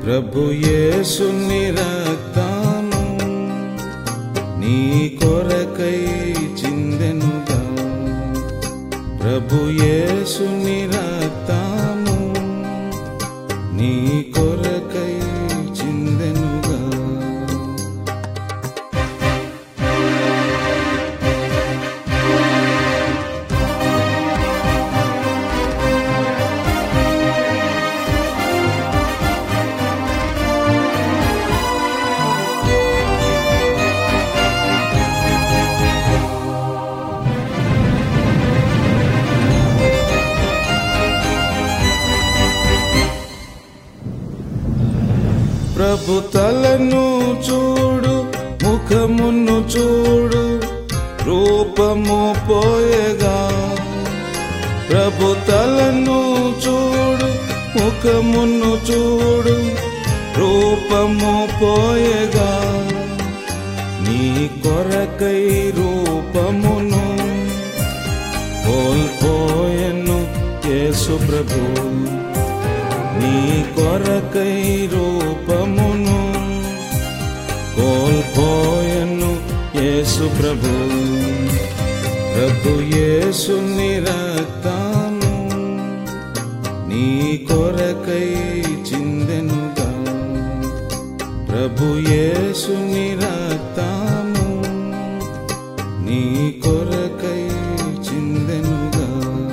ప్రభు యేసుని రక్తము నీ కొరకై చిందెనుగా ప్రభు యేసుని రక్తము నీ కొరకై చిందెనుగా ప్రభు తలను చూడు ముఖమును చూడు రూపము పోయగా ప్రభు తలను చూడు ముఖమును చూడు రూపము పోయగా నీ కొరకై రూపమును కోల్పోయను యేసు ప్రభు నీ కొరకై రూపమును కోల్పోయను యేసు ప్రభు ప్రభు యేసు రక్తము నీ కొరకై చిందెనుగా ప్రభు యేసు రక్తము నీ కొరకై చిందెనుగా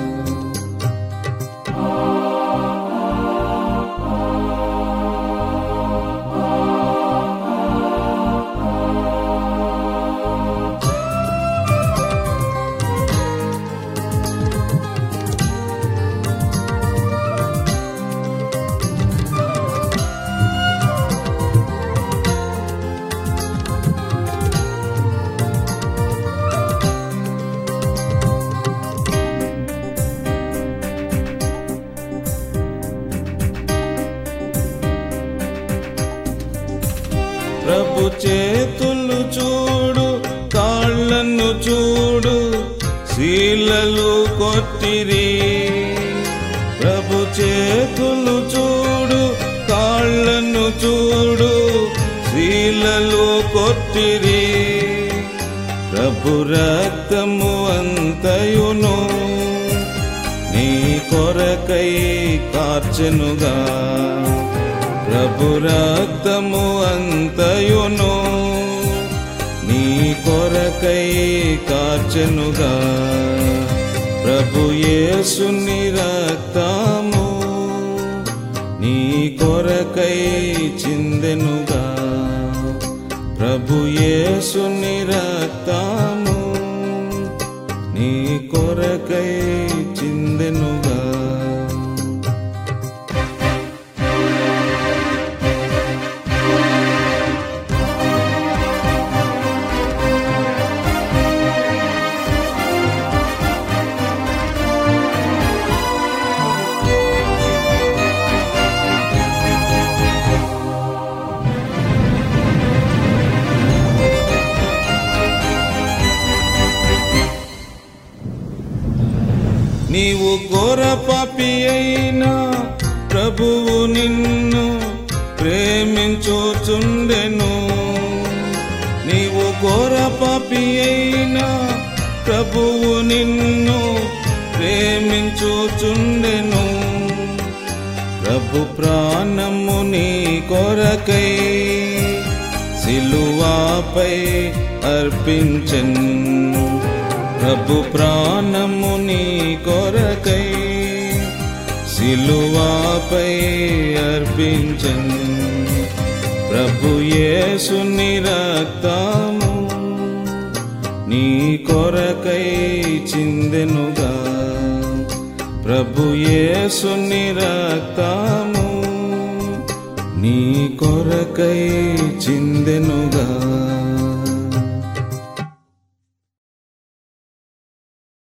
ప్రభు చేతులు చూడు కాళ్ళను చూడు శీలలు కొట్టిరి ప్రభు చేతులు చూడు కాళ్ళను చూడు శీలలు కొట్టిరి ప్రభు రక్తము అంతయును నీ కొరకై కార్చెనుగా ప్రభు రక్తము అంతయును నీ కొరకై కార్చెనుగా ప్రభు యేసుని రక్తము నీ కొరకై చిందెనుగా ప్రభు యేసుని రక్తము నీ కొరకై చిందెనుగా నీవు ఘోర పాపి అయినా ప్రభువు నిన్ను ప్రేమించుచుండెను నీవు ఘోర పాపి అయినా ప్రభువు నిన్ను ప్రేమించుచుండెను ప్రభు ప్రాణము నీ కొరకై సిలువాపై అర్పించన్ ప్రభు ప్రాణము నీ కొరకై సిలువాపై అర్పించన్ ప్రభు యేసుని రక్తము నీ కొరకై చిందెనుగా ప్రభు యేసుని రక్తము నీ కొరకై చిందెను